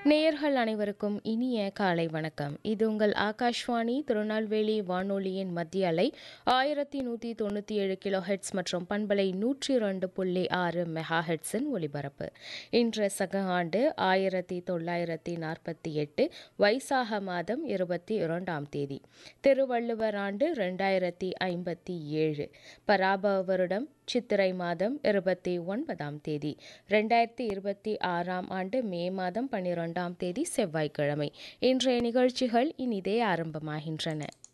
நேயர்கள் அனைவருக்கும் இனிய காலை வணக்கம் இது உங்கள் ஆகாஷ்வாணி திருநெல்வேலி வானொலியின் மத்திய அலை ஆயிரத்தி நூற்றி தொண்ணூற்றி ஏழு கிலோ ஹெட்ஸ் மற்றும் பண்பலை நூற்றி இரண்டு புள்ளி ஆறு மெகா ஹெட்ஸின் ஒலிபரப்பு இன்று சக ஆண்டு ஆயிரத்தி தொள்ளாயிரத்தி நாற்பத்தி எட்டு வைசாக மாதம் இருபத்தி இரண்டாம் தேதி திருவள்ளுவர் ஆண்டு ரெண்டாயிரத்தி ஐம்பத்தி ஏழு பராப வருடம் சித்திரை மாதம் இருபத்தி ஒன்பதாம் தேதி ரெண்டாயிரத்தி இருபத்தி ஆறாம் ஆண்டு மே மாதம் பன்னிரெண்டாம் தேதி செவ்வாய்க்கிழமை இன்றைய நிகழ்ச்சிகள் இனிதே ஆரம்பமாகின்றன